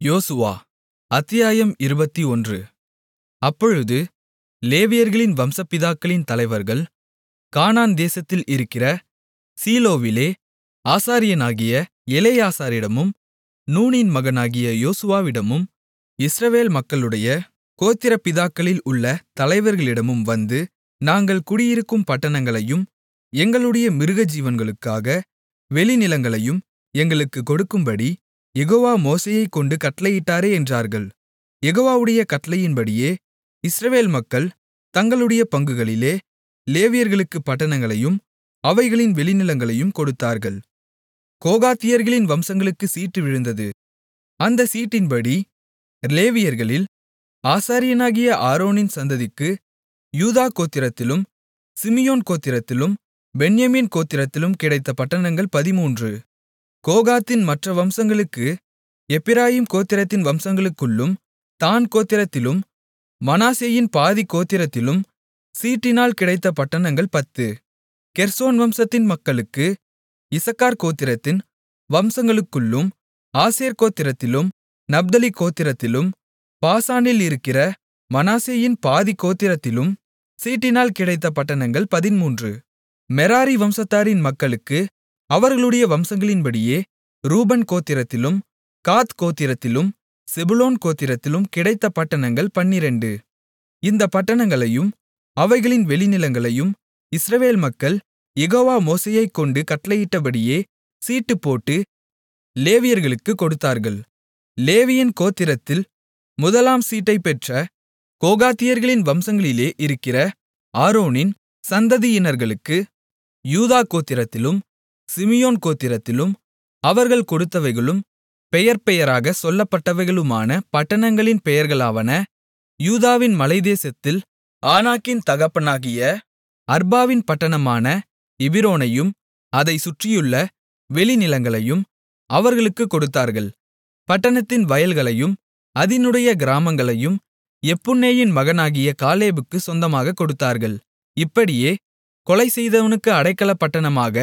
யோசுவா அத்தியாயம் இருபத்தொன்று அப்பொழுது லேவியர்களின் வம்சபிதாக்களின் தலைவர்கள் கானான் தேசத்தில் இருக்கிற சீலோவிலே ஆசாரியனாகிய எலெயாசாரிடமும் நூனின் மகனாகிய யோசுவாவிடமும் இஸ்ரவேல் மக்களுடைய கோத்திரப்பிதாக்களில் உள்ள தலைவர்களிடமும் வந்து நாங்கள் குடியிருக்கும் பட்டணங்களையும் எங்களுடைய மிருகஜீவன்களுக்காக வெளிநிலங்களையும் எங்களுக்குக் கொடுக்கும்படி யெகோவா மோசேயைக்கொண்டு கட்டளையிட்டாரே என்றார்கள் யெகோவாவுடைய கட்டளையின்படியே இஸ்ரவேல் மக்கள் தங்களுடைய பங்குகளிலே லேவியர்களுக்குப் பட்டணங்களையும் அவைகளின் வெளிநிலங்களையும் கொடுத்தார்கள் கோகாத்தியர்களின் வம்சங்களுக்குச் சீட்டு விழுந்தது அந்தச் சீட்டின்படி லேவியர்களில் ஆசாரியனாகிய ஆரோனின் சந்ததிக்கு யூதா கோத்திரத்திலும் சிமியோன் கோத்திரத்திலும் பென்யமீன் கோத்திரத்திலும் கிடைத்த பட்டணங்கள் பதிமூன்று கோகாத்தின் மற்ற வம்சங்களுக்கு எப்பிராயீம் கோத்திரத்தின் வம்சங்களுக்குள்ளும் தாண் கோத்திரத்திலும் மனாசேயின் பாதிக் கோத்திரத்திலும் சீட்டினால் கிடைத்த பட்டணங்கள் பத்து கெர்சோன் வம்சத்தின் மக்களுக்கு இசக்கார் கோத்திரத்தின் வம்சங்களுக்குள்ளும் ஆசேர் கோத்திரத்திலும் நப்தலி கோத்திரத்திலும் பாசானில் இருக்கிற மனாசேயின் பாதிக் கோத்திரத்திலும் சீட்டினால் கிடைத்த பட்டணங்கள் பதின்மூன்று மெராரி வம்சத்தாரின் மக்களுக்கு அவர்களுடைய வம்சங்களின்படியே ரூபன் கோத்திரத்திலும் காத் கோத்திரத்திலும் செபுலோன் கோத்திரத்திலும் கிடைத்த பட்டணங்கள் பன்னிரண்டு இந்தப் பட்டணங்களையும் அவைகளின் வெளிநிலங்களையும் இஸ்ரவேல் மக்கள் யெகோவா மோசேயைக்கொண்டு கட்டளையிட்டபடியே சீட்டுப்போட்டு லேவியர்களுக்குக் கொடுத்தார்கள் லேவியின் கோத்திரத்தில் முதலாம் சீட்டைப் பெற்ற கோகாத்தியர்களின் வம்சங்களிலே இருக்கிற ஆரோனின் சந்ததியினர்களுக்கு யூதா கோத்திரத்திலும் சிமியோன் கோத்திரத்திலும் அவர்கள் கொடுத்தவைகளும் பெயர்பெயராகச் சொல்லப்பட்டவைகளுமான பட்டணங்களின் பெயர்களாவன யூதாவின் மலைத்தேசத்தில் ஆனாக்கின் தகப்பனாகிய அர்பாவின் பட்டணமான எபிரோனையும் அதைச் சுற்றியுள்ள வெளிநிலங்களையும் அவர்களுக்குக் கொடுத்தார்கள் பட்டணத்தின் வயல்களையும் அதினுடைய கிராமங்களையும் எப்புன்னேயின் மகனாகிய காலேபுக்குச் சொந்தமாகக் கொடுத்தார்கள் இப்படியே கொலை செய்தவனுக்கு அடைக்கலப் பட்டணமாக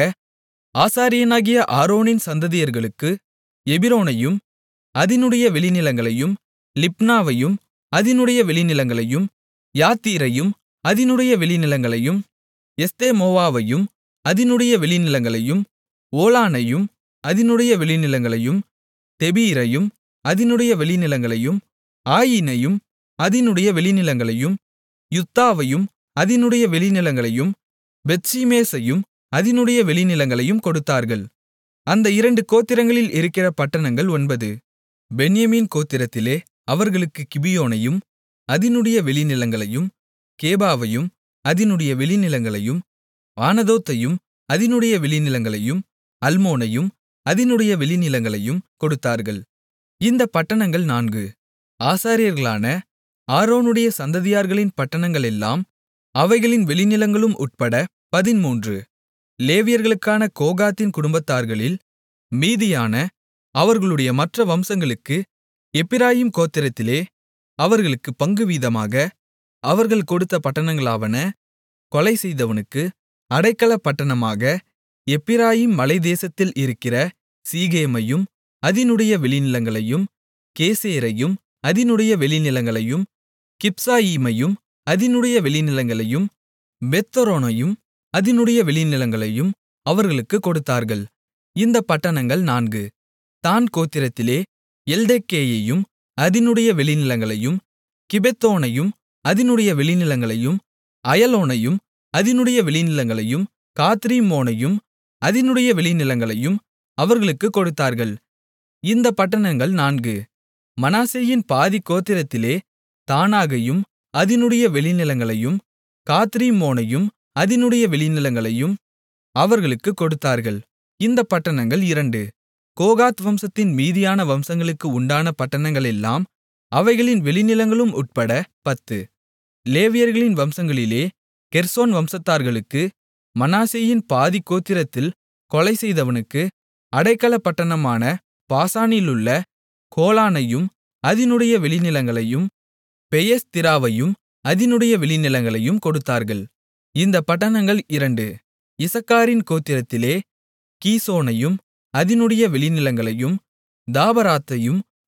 ஆசாரியனாகிய ஆரோனின் சந்ததியர்களுக்கு எபிரோனையும் அதினுடைய வெளிநிலங்களையும் லிப்னாவையும் அதினுடைய வெளிநிலங்களையும் யாத்தீரையும் அதினுடைய வெளிநிலங்களையும் எஸ்தெமோவாவையும் அதினுடைய வெளிநிலங்களையும் ஓலானையும் அதினுடைய வெளிநிலங்களையும் தெபீரையும் அதினுடைய வெளிநிலங்களையும் ஆயினையும் அதினுடைய வெளிநிலங்களையும் யுத்தாவையும் அதினுடைய வெளிநிலங்களையும் பெத்ஷிமேசையும் அதினுடைய வெளிநிலங்களையும் கொடுத்தார்கள் அந்த இரண்டு கோத்திரங்களில் இருக்கிற பட்டணங்கள் ஒன்பது பென்யமீன் கோத்திரத்திலே அவர்களுக்கு கிபியோனையும் அதினுடைய வெளிநிலங்களையும் கேபாவையும் அதினுடைய வெளிநிலங்களையும் ஆனதோத்தையும் அதினுடைய வெளிநிலங்களையும் அல்மோனையும் அதினுடைய வெளிநிலங்களையும் கொடுத்தார்கள் இந்த பட்டணங்கள் நான்கு ஆசாரியர்களான ஆரோனுடைய சந்ததியார்களின் பட்டணங்களெல்லாம் அவைகளின் வெளிநிலங்களும் உட்பட பதின்மூன்று லேவியர்களுக்கான கோகாத்தின் குடும்பத்தார்களில் மீதியான அவர்களுடைய மற்ற வம்சங்களுக்கு எப்பிராயீம் கோத்திரத்திலே அவர்களுக்கு பங்குவீதமாக அவர்கள் கொடுத்த பட்டணங்களாவன கொலை செய்தவனுக்கு அடைக்கலப் பட்டணமாக எப்பிராயீம் மலைத்தேசத்தில் இருக்கிற சீகேமையும் அதினுடைய வெளிநிலங்களையும் கேசேரையும் அதினுடைய வெளிநிலங்களையும் கிப்சாயீமையும் அதினுடைய வெளிநிலங்களையும் பெத்தொரோனையும் அதினுடைய வெளிநிலங்களையும் அவர்களுக்குக் கொடுத்தார்கள் இந்தப் பட்டணங்கள் நான்கு தான் கோத்திரத்திலே எல்தெக்கேயையும் அதினுடைய வெளிநிலங்களையும் கிபெத்தோனையும் அதினுடைய வெளிநிலங்களையும் அயலோனையும் அதினுடைய வெளிநிலங்களையும் காத்ரீமோனையும் அதினுடைய வெளிநிலங்களையும் அவர்களுக்குக் கொடுத்தார்கள் இந்தப் பட்டணங்கள் நான்கு மனாசேயின் பாதிக் கோத்திரத்திலே தானாகையும் அதினுடைய வெளிநிலங்களையும் காத்ரீமோனையும் அதினுடைய வெளிநிலங்களையும் அவர்களுக்குக் கொடுத்தார்கள் இந்தப் பட்டணங்கள் இரண்டு கோகாத் வம்சத்தின் மீதியான வம்சங்களுக்கு உண்டான பட்டணங்களெல்லாம் அவைகளின் வெளிநிலங்களும் உட்பட பத்து லேவியர்களின் வம்சங்களிலே கெர்சோன் வம்சத்தார்களுக்கு மனாசேயின் பாதிக் கோத்திரத்தில் கொலை செய்தவனுக்கு அடைக்கலப் பட்டணமான பாசானிலுள்ள கோலானையும் அதினுடைய வெளிநிலங்களையும் பெயஸ்திராவையும் அதினுடைய வெளிநிலங்களையும் கொடுத்தார்கள் இந்தப் பட்டணங்கள் இரண்டு இசக்காரின் கோத்திரத்திலே கீசோனையும் அதினுடைய வெளிநிலங்களையும் தாபராத்தையும்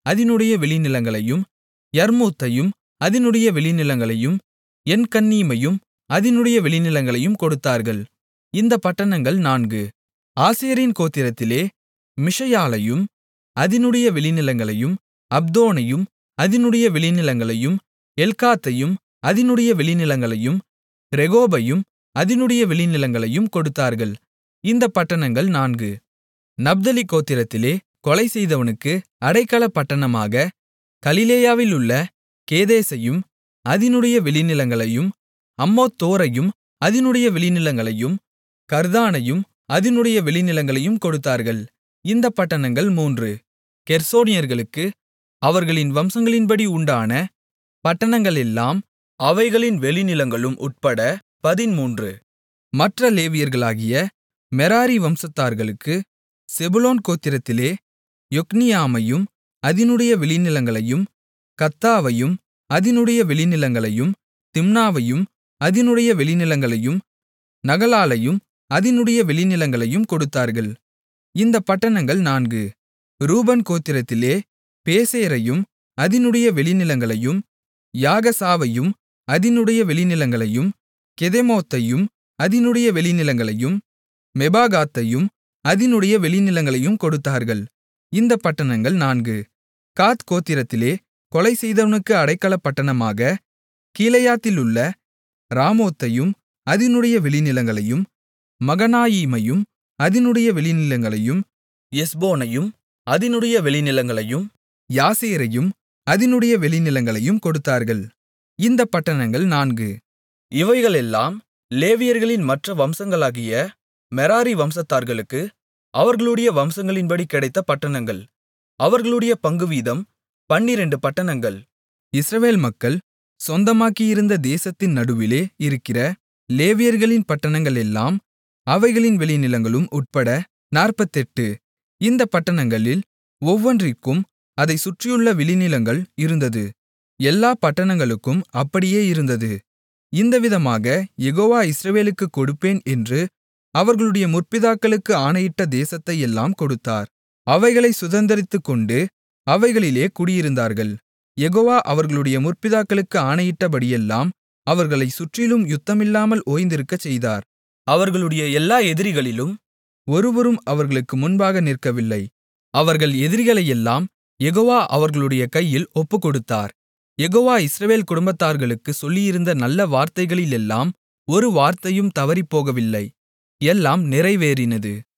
அதினுடைய வெளிநிலங்களையும் யர்மூத்தையும் அதினுடைய வெளிநிலங்களையும் என்கன்னீமையும் அதினுடைய வெளிநிலங்களையும் கொடுத்தார்கள் இந்தப் பட்டணங்கள் நான்கு ஆசேரின் கோத்திரத்திலே மிஷயாலையும் அதினுடைய வெளிநிலங்களையும் அப்தோனையும் அதினுடைய வெளிநிலங்களையும் எல்காத்தையும் அதினுடைய வெளிநிலங்களையும் ரெகோபையும் அதினுடைய வெளிநிலங்களையும் கொடுத்தார்கள் இந்தப் பட்டணங்கள் நான்கு நப்தலி கோத்திரத்திலே கொலை செய்தவனுக்கு அடைக்கலப் பட்டணமாக கலிலேயாவிலுள்ள கேதேசையும் அதினுடைய வெளிநிலங்களையும் அம்மோத்தோரையும் அதினுடைய வெளிநிலங்களையும் கர்தானையும் அதினுடைய வெளிநிலங்களையும் கொடுத்தார்கள் இந்தப் பட்டணங்கள் மூன்று கெர்சோனியர்களுக்கு அவர்களின் வம்சங்களின்படி உண்டான பட்டணங்களெல்லாம் அவைகளின் வெளிநிலங்களும் உட்பட பதின்மூன்று மற்ற லேவியர்களாகிய மெராரி வம்சத்தார்களுக்கு செபுலோன் கோத்திரத்திலே யொக்னியாமையும் அதினுடைய வெளிநிலங்களையும் கத்தாவையும் அதினுடைய வெளிநிலங்களையும் திம்னாவையும் அதினுடைய வெளிநிலங்களையும் நகலாலையும் அதினுடைய வெளிநிலங்களையும் கொடுத்தார்கள் இந்தப் பட்டணங்கள் நான்கு ரூபன் கோத்திரத்திலே பேசேரையும் அதினுடைய வெளிநிலங்களையும் யாகசாவையும் அதினுடைய வெளிநிலங்களையும் கெதெமோத்தையும் அதினுடைய வெளிநிலங்களையும் மெபாகாத்தையும் அதினுடைய வெளிநிலங்களையும் கொடுத்தார்கள் இந்தப் பட்டணங்கள் நான்கு காத் கோத்திரத்திலே கொலை செய்தவனுக்கு அடைக்கலப் பட்டணமாக கீலேயாத்திலுள்ள ராமோத்தையும் அதினுடைய வெளிநிலங்களையும் மகனாயீமையும் அதினுடைய வெளிநிலங்களையும் எஸ்போனையும் அதினுடைய வெளிநிலங்களையும் யாசேரையும் அதினுடைய வெளிநிலங்களையும் கொடுத்தார்கள் இந்தப் பட்டணங்கள் நான்கு இவைகளெல்லாம் லேவியர்களின் மற்ற வம்சங்களாகிய மெராரி வம்சத்தார்களுக்கு அவர்களுடைய வம்சங்களின்படி கிடைத்த பட்டணங்கள் அவர்களுடைய பங்குவீதம் பன்னிரண்டு பட்டணங்கள் இஸ்ரவேல் மக்கள் சொந்தமாக்கியிருந்த தேசத்தின் நடுவிலே இருக்கிற லேவியர்களின் பட்டணங்களெல்லாம் அவைகளின் வெளிநிலங்களும் உட்பட நாற்பத்தெட்டு இந்தப் பட்டணங்களில் ஒவ்வொன்றிற்கும் அதைச் சுற்றியுள்ள வெளிநிலங்கள் இருந்தது எல்லா பட்டணங்களுக்கும் அப்படியே இருந்தது இந்த விதமாக யெகோவா இஸ்ரவேலுக்குக் கொடுப்பேன் என்று அவர்களுடைய முற்பிதாக்களுக்கு ஆணையிட்ட தேசத்தையெல்லாம் கொடுத்தார் அவைகளைச் சுதந்தரித்துக்கொண்டு அவைகளிலே குடியிருந்தார்கள் யெகோவா அவர்களுடைய முற்பிதாக்களுக்கு ஆணையிட்டபடியெல்லாம் அவர்களைச் சுற்றிலும் யுத்தமில்லாமல் ஓய்ந்திருக்கச் செய்தார் அவர்களுடைய எல்லா எதிரிகளிலும் ஒருவரும் அவர்களுக்கு முன்பாக நிற்கவில்லை அவர்கள் எதிரிகளையெல்லாம் யெகோவா அவர்களுடைய கையில் ஒப்புக்கொடுத்தார் யெகோவா இஸ்ரவேல் குடும்பத்தார்களுக்கு சொல்லியிருந்த நல்ல வார்த்தைகளிலெல்லாம் ஒரு வார்த்தையும் தவறிப்போகவில்லை எல்லாம் நிறைவேறினது